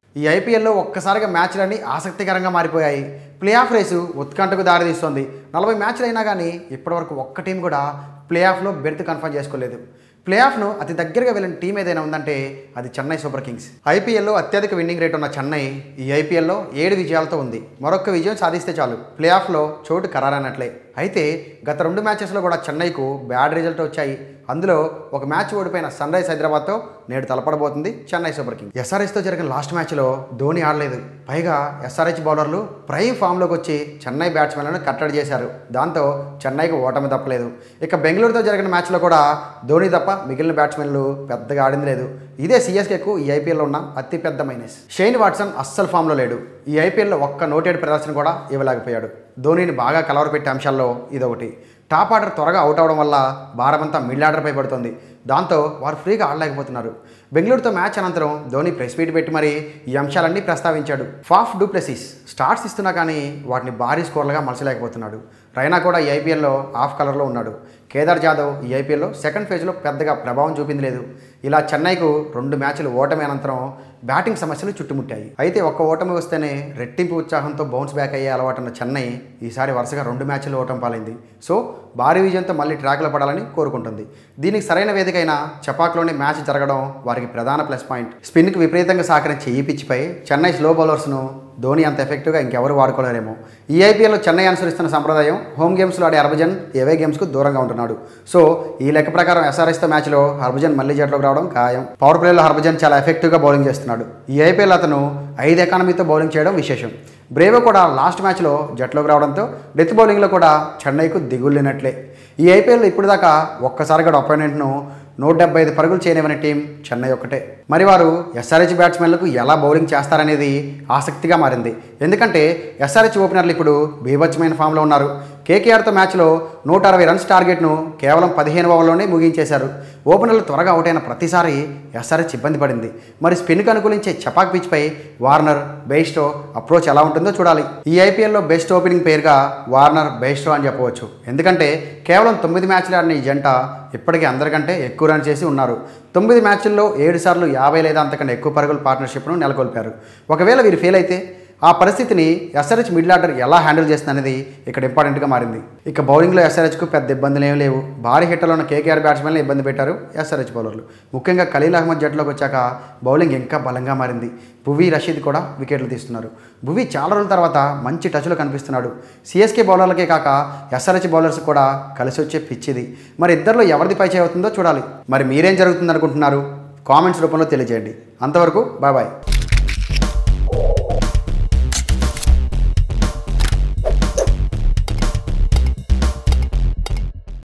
ఈ ఐపీఎల్లో ఒక్కసారిగా మ్యాచ్లన్నీ ఆసక్తికరంగా మారిపోయాయి ప్లే ఆఫ్ రేసు ఉత్కంఠకు దారితీస్తోంది నలభై మ్యాచ్లు అయినా కానీ ఇప్పటివరకు ఒక్క టీం కూడా ప్లే ఆఫ్లో బెర్త్ కన్ఫర్మ్ చేసుకోలేదు ప్లే ఆఫ్ను అతి దగ్గరగా వెళ్ళిన టీం ఏదైనా ఉందంటే అది చెన్నై సూపర్ కింగ్స్ ఐపీఎల్లో అత్యధిక విన్నింగ్ రేట్ ఉన్న చెన్నై ఈ ఐపీఎల్లో ఏడు విజయాలతో ఉంది మరొక విజయం సాధిస్తే చాలు ప్లే ఆఫ్లో చోటు ఖరారన్నట్లే అయితే గత రెండు మ్యాచెస్లో కూడా చెన్నైకు బ్యాడ్ రిజల్ట్ వచ్చాయి అందులో ఒక మ్యాచ్ ఓడిపోయిన సన్ రైజ్ హైదరాబాద్తో నేడు తలపడబోతుంది చెన్నై సూపర్ కింగ్స్ ఎస్ఆర్హెచ్తో జరిగిన లాస్ట్ మ్యాచ్లో ధోని ఆడలేదు పైగా ఎస్ఆర్హెచ్ బౌలర్లు ప్రైమ్ ఫామ్లోకి వచ్చి చెన్నై బ్యాట్స్మెన్లను కట్టడి చేశారు దాంతో చెన్నైకి ఓటమి తప్పలేదు ఇక బెంగళూరుతో జరిగిన మ్యాచ్లో కూడా ధోని తప్ప మిగిలిన బ్యాట్స్మెన్లు పెద్దగా ఆడింది లేదు ఇదే సిఎస్కేకు ఈ ఐపీఎల్లో ఉన్న అతిపెద్ద మైనస్ షెయిన్ వాట్సన్ అస్సలు ఫామ్లో లేడు ఈ ఐపీఎల్లో ఒక్క నోటెడ్ ప్రదర్శన కూడా ఇవ్వలేకపోయాడు ధోనిని బాగా కలవరపెట్టే అంశాల్లో ఇదొకటి టాప్ ఆర్డర్ త్వరగా అవుట్ అవడం వల్ల భారమంతా మిడిల్ ఆర్డర్పై పడుతుంది దాంతో వారు ఫ్రీగా ఆడలేకపోతున్నారు బెంగళూరుతో మ్యాచ్ అనంతరం ధోని ప్రెస్ మీట్ పెట్టి మరి ఈ అంశాలన్నీ ప్రస్తావించాడు ఫాఫ్ డూప్లెసిస్ స్టార్ట్స్ ఇస్తున్నా కానీ వాటిని భారీ స్కోర్లుగా మలచలేకపోతున్నాడు రైనా కూడా ఈ ఐపీఎల్లో ఆఫ్ కలర్లో ఉన్నాడు కేదార్ జాదవ్ ఈ ఐపీఎల్లో సెకండ్ ఫేజ్లో పెద్దగా ప్రభావం చూపింది లేదు ఇలా చెన్నైకు రెండు మ్యాచ్లు ఓటమి అనంతరం బ్యాటింగ్ సమస్యలు చుట్టుముట్టాయి అయితే ఒక్క ఓటమి వస్తేనే రెట్టింపు ఉత్సాహంతో బౌన్స్ బ్యాక్ అయ్యే అలవాటున్న చెన్నై ఈసారి వరుసగా రెండు మ్యాచ్లు ఓటమి పాలైంది సో భారీ విజయంతో మళ్ళీ ట్రాక్లో పడాలని కోరుకుంటుంది దీనికి సరైన వేదిక అయిన చపాక్లోనే మ్యాచ్ జరగడం వారికి ప్రధాన ప్లస్ పాయింట్ స్పిన్కి విపరీతంగా సహకరించే ఈ పిచ్చిపై చెన్నై స్లో బౌలర్స్ను ధోని అంత ఎఫెక్టివ్గా ఇంకెవరు వాడుకోలేరేమో ఈ ఐపీఎల్లో చెన్నై అనుసరిస్తున్న సంప్రదాయం హోమ్ గేమ్స్లో ఆడే హర్భజన్ ఏవే గేమ్స్కు దూరంగా ఉంటున్నాడు సో ఈ లెక్క ప్రకారం ఎస్ఆర్ఎస్తో మ్యాచ్లో హర్భజన్ మళ్ళీ జట్లోకి రావడం ఖాయం పవర్ ప్లేలో హర్భజన్ చాలా ఎఫెక్టివ్గా బౌలింగ్ చేస్తున్నాడు ఈ ఐపీఎల్ అతను ఐదు ఎకానమీతో బౌలింగ్ చేయడం విశేషం బ్రేవో కూడా లాస్ట్ మ్యాచ్లో జట్లోకి రావడంతో డెత్ బౌలింగ్లో కూడా చెన్నైకు దిగులేనట్లే ఈ ఐపీఎల్లో ఇప్పుడు దాకా ఒక్కసారి కూడా అపోనెంట్ను నూట డెబ్బై ఐదు పరుగులు చేయనివ్వని టీం చెన్నై ఒక్కటే మరి వారు ఎస్ఆర్హెచ్ బ్యాట్స్మెన్లకు ఎలా బౌలింగ్ చేస్తారనేది ఆసక్తిగా మారింది ఎందుకంటే ఎస్ఆర్హెచ్ ఓపెనర్లు ఇప్పుడు బీభత్సమైన ఫామ్లో ఉన్నారు కేకేఆర్తో మ్యాచ్లో నూట అరవై రన్స్ టార్గెట్ను కేవలం పదిహేను ఓవర్లోనే ముగించేశారు ఓపెనర్లు త్వరగా అవుట్ అయిన ప్రతిసారి ఎస్ఆర్హెచ్ ఇబ్బంది పడింది మరి స్పిన్కి అనుకూలించే చపాక్ పిచ్పై వార్నర్ బెయిస్టో అప్రోచ్ ఎలా ఉంటుందో చూడాలి ఈ ఐపీఎల్లో బెస్ట్ ఓపెనింగ్ పేరుగా వార్నర్ బెయిస్టో అని చెప్పవచ్చు ఎందుకంటే కేవలం తొమ్మిది మ్యాచ్లు ఆడిన ఈ జంట ఇప్పటికీ అందరికంటే ఎక్కువ రన్ చేసి ఉన్నారు తొమ్మిది మ్యాచ్ల్లో ఏడు సార్లు యాభై లేదా అంతకంటే ఎక్కువ పరుగుల పార్ట్నర్షిప్ను నెలకొల్పారు ఒకవేళ వీరు ఫెయిల్ అయితే ఆ పరిస్థితిని ఎస్ఆర్హెచ్ మిడిల్ ఆర్డర్ ఎలా హ్యాండిల్ చేస్తుంది అనేది ఇక్కడ ఇంపార్టెంట్గా మారింది ఇక బౌలింగ్లో ఎస్ఆర్హెచ్కు పెద్ద ఇబ్బందులు ఏమీ లేవు భారీ హిట్టర్లో ఉన్న కేకేఆర్ బ్యాట్స్మెన్లు ఇబ్బంది పెట్టారు ఎస్ఆర్హెచ్ బౌలర్లు ముఖ్యంగా ఖలీల్ అహ్మద్ జట్టులోకి వచ్చాక బౌలింగ్ ఇంకా బలంగా మారింది భువీ రషీద్ కూడా వికెట్లు తీస్తున్నారు భువీ చాలా రోజుల తర్వాత మంచి టచ్లో కనిపిస్తున్నాడు సిఎస్కే బౌలర్లకే కాక ఎస్ఆర్హెచ్ బౌలర్స్ కూడా కలిసి వచ్చే పిచ్చిది మరి ఇద్దరిలో ఎవరిది పై అవుతుందో చూడాలి మరి మీరేం జరుగుతుంది అనుకుంటున్నారు కామెంట్స్ రూపంలో తెలియజేయండి అంతవరకు బాయ్ బాయ్